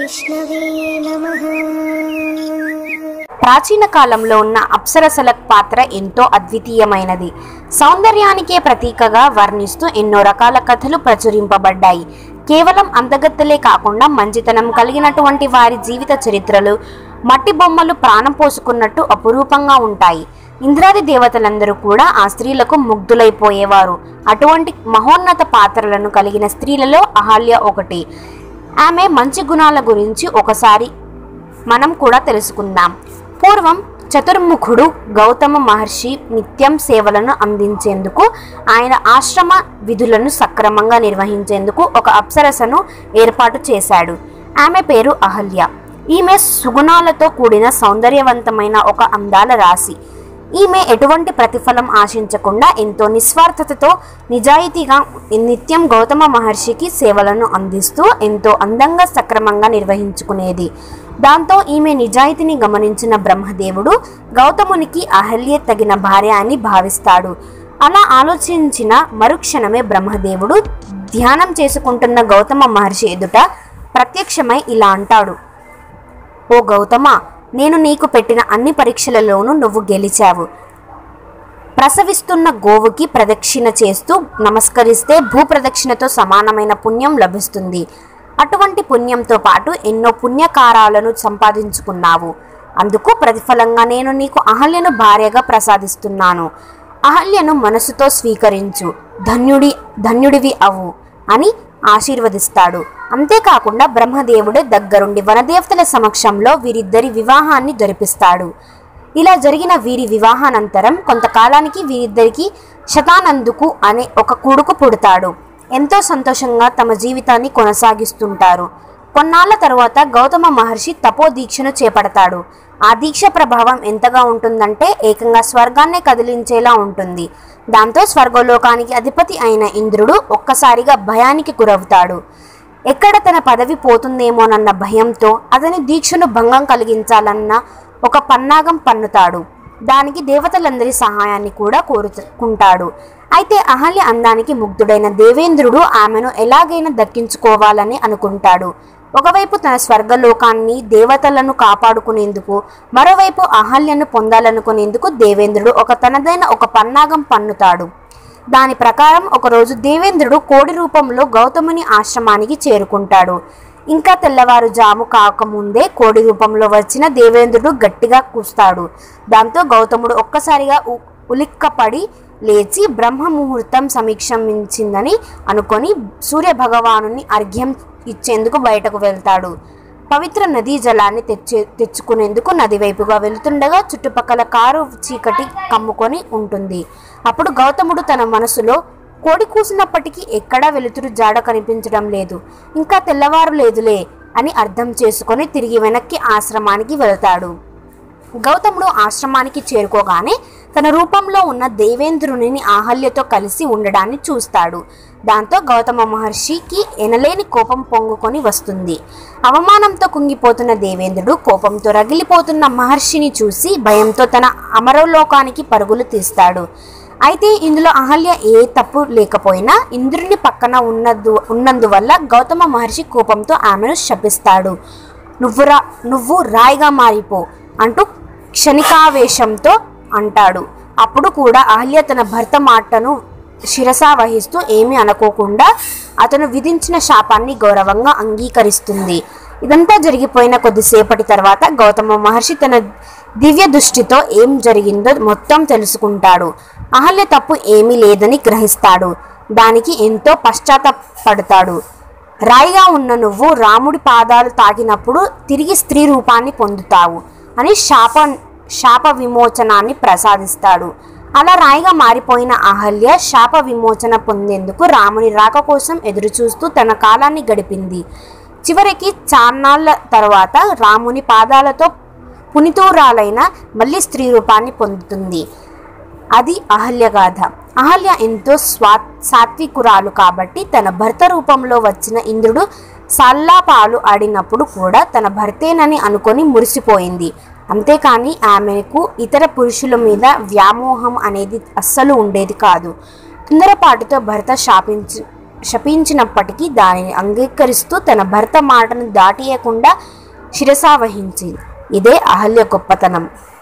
వైష్ణవే నమః ప్రాచీన కాలంలో ఉన్న అప్సరసల పాత్ర ఎంతో అద్వితీయమైనది సౌందర్యానికే ప్రతీకగా వర్ణిస్తూ ఎన్నో రకాల కథలు ప్రచురింపబడ్డాయి కేవలం అందగత్తెలే కాకుండా మంచితనం కలిగినటువంటి వారి జీవిత చరిత్రలు మట్టి బొమ్మలు ప్రాణం పోసుకున్నట్టు అపురూపంగా ఉంటాయి ఇంద్రాది దేవతలందరూ కూడా ఆ స్త్రీలకు ముగ్ధులైపోయేవారు అటువంటి మహోన్నత పాత్రలను కలిగిన స్త్రీలలో అహల్య ఒకటి ఆమె మంచి గుణాల గురించి ఒకసారి మనం కూడా తెలుసుకుందాం పూర్వం చతుర్ముఖుడు గౌతమ మహర్షి నిత్యం సేవలను అందించేందుకు ఆయన ఆశ్రమ విధులను సక్రమంగా నిర్వహించేందుకు ఒక అప్సరసను ఏర్పాటు చేశాడు ఆమె పేరు అహల్య ఈమె సుగుణాలతో కూడిన సౌందర్యవంతమైన ఒక అందాల రాశి ఈమె ఎటువంటి ప్రతిఫలం ఆశించకుండా ఎంతో నిస్వార్థతతో నిజాయితీగా నిత్యం గౌతమ మహర్షికి సేవలను అందిస్తూ ఎంతో అందంగా సక్రమంగా నిర్వహించుకునేది దాంతో ఈమె నిజాయితీని గమనించిన బ్రహ్మదేవుడు గౌతమునికి అహల్యే తగిన భార్య అని భావిస్తాడు అలా ఆలోచించిన మరుక్షణమే బ్రహ్మదేవుడు ధ్యానం చేసుకుంటున్న గౌతమ మహర్షి ఎదుట ప్రత్యక్షమై ఇలా అంటాడు ఓ గౌతమ నేను నీకు పెట్టిన అన్ని పరీక్షలలోనూ నువ్వు గెలిచావు ప్రసవిస్తున్న గోవుకి ప్రదక్షిణ చేస్తూ నమస్కరిస్తే భూప్రదక్షిణతో సమానమైన పుణ్యం లభిస్తుంది అటువంటి పుణ్యంతో పాటు ఎన్నో పుణ్యకారాలను సంపాదించుకున్నావు అందుకు ప్రతిఫలంగా నేను నీకు అహల్యను భార్యగా ప్రసాదిస్తున్నాను అహల్యను మనసుతో స్వీకరించు ధన్యుడి ధన్యుడివి అవు అని ఆశీర్వదిస్తాడు అంతేకాకుండా బ్రహ్మదేవుడే దగ్గరుండి వనదేవతల సమక్షంలో వీరిద్దరి వివాహాన్ని జరిపిస్తాడు ఇలా జరిగిన వీరి వివాహానంతరం కొంతకాలానికి వీరిద్దరికి శతానందుకు అనే ఒక కొడుకు పుడతాడు ఎంతో సంతోషంగా తమ జీవితాన్ని కొనసాగిస్తుంటారు కొన్నాళ్ల తరువాత గౌతమ మహర్షి తపో దీక్షను చేపడతాడు ఆ దీక్ష ప్రభావం ఎంతగా ఉంటుందంటే ఏకంగా స్వర్గాన్నే కదిలించేలా ఉంటుంది దాంతో స్వర్గలోకానికి అధిపతి అయిన ఇంద్రుడు ఒక్కసారిగా భయానికి గురవుతాడు ఎక్కడ తన పదవి పోతుందేమోనన్న భయంతో అతని దీక్షను భంగం కలిగించాలన్న ఒక పన్నాగం పన్నుతాడు దానికి దేవతలందరి సహాయాన్ని కూడా కోరుకుంటాడు అయితే అహల్య అందానికి ముగ్ధుడైన దేవేంద్రుడు ఆమెను ఎలాగైనా దక్కించుకోవాలని అనుకుంటాడు ఒకవైపు తన స్వర్గలోకాన్ని దేవతలను కాపాడుకునేందుకు మరోవైపు అహల్యను పొందాలనుకునేందుకు దేవేంద్రుడు ఒక తనదైన ఒక పన్నాగం పన్నుతాడు దాని ప్రకారం ఒకరోజు దేవేంద్రుడు కోడి రూపంలో గౌతముని ఆశ్రమానికి చేరుకుంటాడు ఇంకా తెల్లవారుజాము కాకముందే కోడి రూపంలో వచ్చిన దేవేంద్రుడు గట్టిగా కూస్తాడు దాంతో గౌతముడు ఒక్కసారిగా ఉ- ఉలిక్కపడి లేచి బ్రహ్మ ముహూర్తం సమీక్షించిందని అనుకొని సూర్య భగవానుని అర్ఘ్యం ఇచ్చేందుకు బయటకు వెళ్తాడు పవిత్ర నదీ జలాన్ని తెచ్చే తెచ్చుకునేందుకు నది వైపుగా వెళ్తుండగా చుట్టుపక్కల కారు చీకటి కమ్ముకొని ఉంటుంది అప్పుడు గౌతముడు తన మనసులో కోడి కూసినప్పటికీ ఎక్కడా వెలుతురు జాడ కనిపించడం లేదు ఇంకా తెల్లవారు లేదులే అని అర్థం చేసుకొని తిరిగి వెనక్కి ఆశ్రమానికి వెళ్తాడు గౌతముడు ఆశ్రమానికి చేరుకోగానే తన రూపంలో ఉన్న దేవేంద్రుని ఆహల్యతో కలిసి ఉండడాన్ని చూస్తాడు దాంతో గౌతమ మహర్షికి ఎనలేని కోపం పొంగుకొని వస్తుంది అవమానంతో కుంగిపోతున్న దేవేంద్రుడు కోపంతో రగిలిపోతున్న మహర్షిని చూసి భయంతో తన అమరలోకానికి పరుగులు తీస్తాడు అయితే ఇందులో అహల్య ఏ తప్పు లేకపోయినా ఇంద్రుని పక్కన ఉన్నదు ఉన్నందువల్ల గౌతమ మహర్షి కోపంతో ఆమెను శపిస్తాడు నువ్వు రా నువ్వు రాయిగా మారిపో అంటూ క్షణికావేశంతో అంటాడు అప్పుడు కూడా అహల్య తన భర్త మాటను శిరసా వహిస్తూ ఏమీ అనుకోకుండా అతను విధించిన శాపాన్ని గౌరవంగా అంగీకరిస్తుంది ఇదంతా జరిగిపోయిన కొద్దిసేపటి తర్వాత గౌతమ మహర్షి తన దివ్య దృష్టితో ఏం జరిగిందో మొత్తం తెలుసుకుంటాడు అహల్య తప్పు ఏమీ లేదని గ్రహిస్తాడు దానికి ఎంతో పశ్చాత్తాపడతాడు రాయిగా ఉన్న నువ్వు రాముడి పాదాలు తాకినప్పుడు తిరిగి స్త్రీ రూపాన్ని పొందుతావు అని శాప శాప విమోచనాన్ని ప్రసాదిస్తాడు అలా రాయిగా మారిపోయిన అహల్య శాప విమోచన పొందేందుకు రాముని రాక కోసం ఎదురుచూస్తూ తన కాలాన్ని గడిపింది చివరికి చాన్నాళ్ళ తర్వాత రాముని పాదాలతో పునితూరాలైన మళ్ళీ స్త్రీ రూపాన్ని పొందుతుంది అది అహల్యగాథ అహల్య ఎంతో స్వా సాత్వికురాలు కాబట్టి తన భర్త రూపంలో వచ్చిన ఇంద్రుడు సల్లాపాలు ఆడినప్పుడు కూడా తన భర్తేనని అనుకొని మురిసిపోయింది అంతేకాని ఆమెకు ఇతర పురుషుల మీద వ్యామోహం అనేది అస్సలు ఉండేది కాదు తొందరపాటుతో భర్త శాపించు శపించినప్పటికీ దానిని అంగీకరిస్తూ తన భర్త మాటను దాటియకుండా శిరసావహించింది ఇదే అహల్య గొప్పతనం